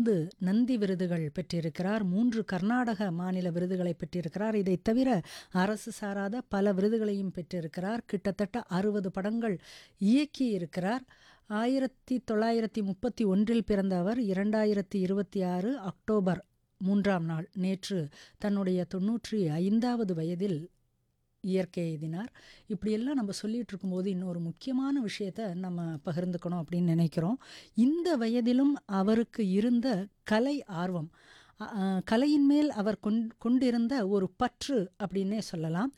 ஐந்து நந்தி விருதுகள் பெற்றிருக்கிறார் மூன்று கர்நாடக மாநில விருதுகளை பெற்றிருக்கிறார் இதை தவிர அரசு சாராத பல விருதுகளையும் பெற்றிருக்கிறார் கிட்டத்தட்ட அறுபது படங்கள் இயக்கி இருக்கிறார் ஆயிரத்தி தொள்ளாயிரத்தி முப்பத்தி ஒன்றில் பிறந்த அவர் இரண்டாயிரத்தி இருபத்தி ஆறு அக்டோபர் மூன்றாம் நாள் நேற்று தன்னுடைய தொன்னூற்றி ஐந்தாவது வயதில் இயற்கை எய்தினார் இப்படியெல்லாம் நம்ம சொல்லிட்டு இருக்கும்போது இன்னொரு முக்கியமான விஷயத்த நம்ம பகிர்ந்துக்கணும் அப்படின்னு நினைக்கிறோம் இந்த வயதிலும் அவருக்கு இருந்த கலை ஆர்வம் அ- அ, கலையின் மேல் அவர் கொண் கொண்டிருந்த ஒரு பற்று அப்படின்னே சொல்லலாம்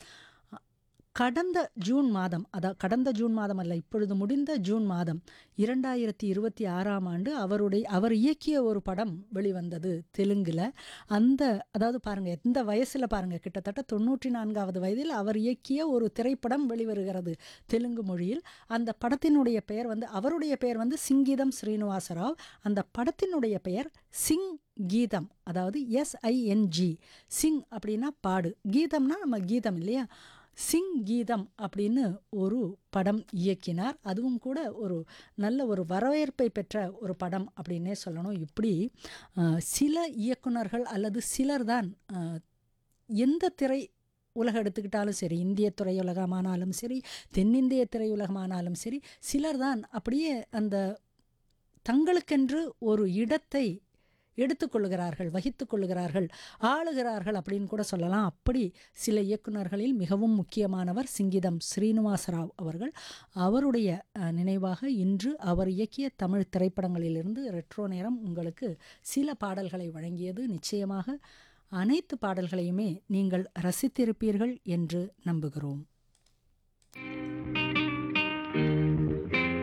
கடந்த ஜூன் மாதம் அதான் கடந்த ஜூன் மாதம் அல்ல இப்பொழுது முடிந்த ஜூன் மாதம் இரண்டாயிரத்தி இருபத்தி ஆறாம் ஆண்டு அவருடைய அவர் இயக்கிய ஒரு படம் வெளிவந்தது தெலுங்குல அந்த அதாவது பாருங்க எந்த வயசுல பாருங்க கிட்டத்தட்ட தொண்ணூற்றி நான்காவது வயதில் அவர் இயக்கிய ஒரு திரைப்படம் வெளிவருகிறது தெலுங்கு மொழியில் அந்த படத்தினுடைய பெயர் வந்து அவருடைய பெயர் வந்து சிங்கீதம் ஸ்ரீனிவாசராவ் அந்த படத்தினுடைய பெயர் சிங் கீதம் அதாவது எஸ்ஐஎன்ஜி சிங் அப்படின்னா பாடு கீதம்னா நம்ம கீதம் இல்லையா சிங் கீதம் அப்படின்னு ஒரு படம் இயக்கினார் அதுவும் கூட ஒரு நல்ல ஒரு வரவேற்பை பெற்ற ஒரு படம் அப்படின்னே சொல்லணும் இப்படி அஹ், சில இயக்குனர்கள் அல்லது சிலர் தான் அஹ், எந்த திரை உலகம் எடுத்துக்கிட்டாலும் சரி இந்திய திரையுலகமானாலும் சரி தென்னிந்திய திரையுலகமானாலும் சரி சிலர் தான் அப்படியே அந்த தங்களுக்கென்று ஒரு இடத்தை எடுத்துக்கொள்கிறார்கள் வகித்துக் கொள்கிறார்கள் ஆளுகிறார்கள் அப்படின்னு கூட சொல்லலாம் அப்படி சில இயக்குனர்களில் மிகவும் முக்கியமானவர் சிங்கிதம் ஸ்ரீனிவாசராவ் அவர்கள் அவருடைய அஹ், நினைவாக இன்று அவர் இயக்கிய தமிழ் திரைப்படங்களிலிருந்து ரெட்ரோ நேரம் உங்களுக்கு சில பாடல்களை வழங்கியது நிச்சயமாக அனைத்து பாடல்களையுமே நீங்கள் ரசித்திருப்பீர்கள் என்று நம்புகிறோம்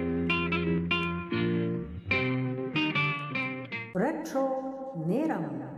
ரெட்ரோ நேரம்